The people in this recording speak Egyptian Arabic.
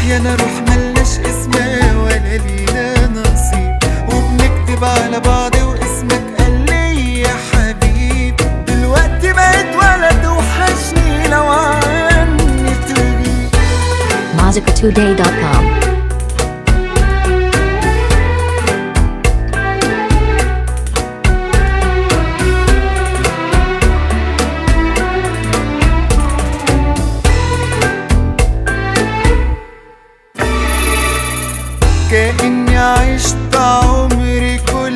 يا انا روح ملناش اسم ولا لينا نصيب وبنكتب على بعض واسمك قال لي يا حبيب دلوقتي بقيت ولد وحشني لو عني تغيب Mazika2day.com. كأني عشت عمري كله